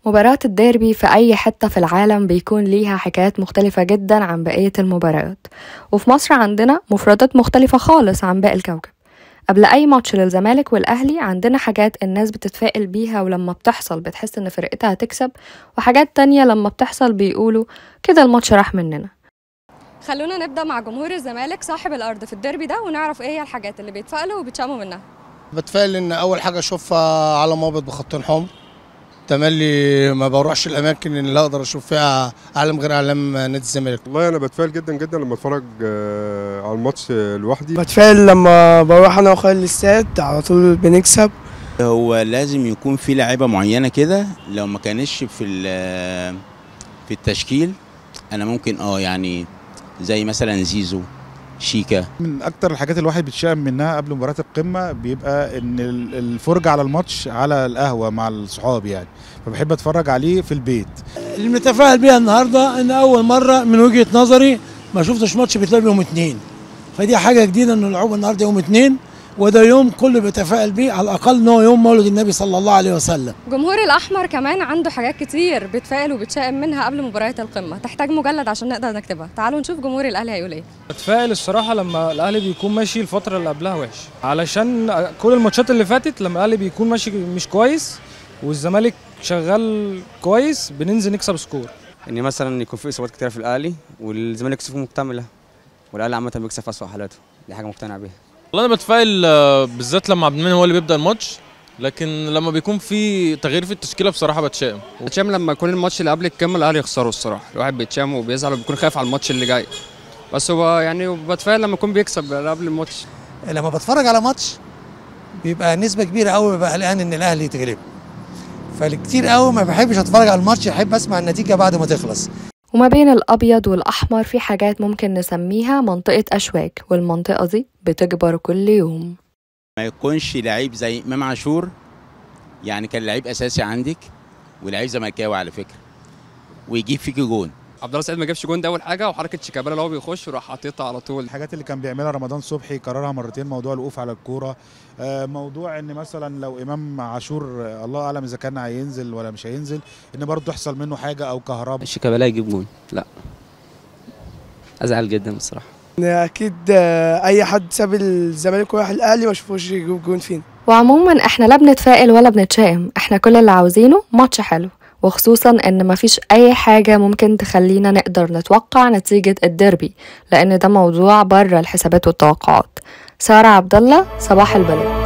مباراة الديربي في أي حتة في العالم بيكون ليها حكايات مختلفة جدا عن بقية المباريات وفي مصر عندنا مفردات مختلفة خالص عن باقي الكوكب قبل أي ماتش للزمالك والأهلي عندنا حاجات الناس بتتفائل بيها ولما بتحصل بتحس إن فرقتها هتكسب وحاجات تانية لما بتحصل بيقولوا كده الماتش راح مننا خلونا نبدا مع جمهور الزمالك صاحب الارض في الديربي ده ونعرف ايه هي الحاجات اللي بيتفائلوا وبيتشاموا منها بتفائل ان اول حاجه اشوفها على مابط بخطين حمر تملي ما بروحش الاماكن اللي اقدر اشوف فيها اعلام غير اعلام نادي الزمالك والله انا بتفائل جدا جدا لما اتفرج آه، على الماتش لوحدي بتفائل لما بروح انا واخويا الاستاد على طول بنكسب هو لازم يكون في لعيبه معينه كده لو ما كانش في ال- في التشكيل انا ممكن اه يعني زي مثلا زيزو شيكا من اكتر الحاجات الواحد بيتشائم منها قبل مباراه القمه بيبقى ان ال- الفرجه على الماتش على القهوه مع الصحاب يعني فبحب اتفرج عليه في البيت اللي متفائل بيها النهارده ان اول مره من وجهه نظري ما شفتش ماتش بيتلعب يوم اتنين فدي حاجه جديده انه يلعبوا النهارده يوم اتنين وده يوم كله بيتفائل بيه على الاقل ان هو يوم مولد النبي صلى الله عليه وسلم جمهور الاحمر كمان عنده حاجات كتير بيتفائل وبيتشائم منها قبل مباريات القمه تحتاج مجلد عشان نقدر نكتبها تعالوا نشوف جمهور الاهلي هيقول ايه بتفائل الصراحه لما الاهلي بيكون ماشي الفتره اللي قبلها وحش علشان كل الماتشات اللي فاتت لما الاهلي بيكون ماشي مش كويس والزمالك شغال كويس بننزل نكسب سكور ان مثلا يكون في اصابات كتير في الاهلي والزمالك صفوفه مكتمله والاهلي عامه بيكسب في اسوء حالاته دي حاجه مقتنع بيها والله انا بتفائل آه، بالذات لما عبد المنعم هو اللي بيبدا الماتش لكن لما بيكون في تغيير في التشكيله بصراحه بتشائم بتشام لما يكون الماتش اللي قبل الكامل الاهلي يخسره الصراحه الواحد بيتشام وبيزعل وبيكون خايف على الماتش اللي جاي بس هو يعني بتفائل لما يكون بيكسب قبل الماتش لما بتفرج على ماتش بيبقى نسبة كبيرة قوي ببقى قلقان ان الاهلي يتغلب فالكتير قوي ما بحبش اتفرج على الماتش احب اسمع النتيجة بعد ما تخلص وما بين الأبيض والأحمر في حاجات ممكن نسميها منطقة أشواك والمنطقة دي بتكبر كل يوم ما يكونش لعيب زي امام عاشور يعني كان لعيب اساسي عندك ولعيب زملكاوي على فكره ويجيب فيك جون عبد الله سعيد ما جابش جون ده اول حاجه وحركه شيكابالا اللي هو بيخش وراح حاططها على طول الحاجات اللي كان بيعملها رمضان صبحي كررها مرتين موضوع الوقوف على الكوره آه، موضوع ان مثلا لو امام عاشور آه، الله اعلم اذا كان هينزل ولا مش هينزل ان برضه يحصل منه حاجه او كهرباء شيكابالا يجيب جون لا ازعل جدا بصراحه اكيد آه، اي حد ساب الزمالك وراح الاهلي ما اشوفوش يجيب جون فين وعموما احنا لا بنتفائل ولا بنتشائم احنا كل اللي عاوزينه ماتش حلو وخصوصا ان مفيش اي حاجة ممكن تخلينا نقدر نتوقع نتيجة الديربي لان ده موضوع بره الحسابات والتوقعات سارة عبد الله صباح البلد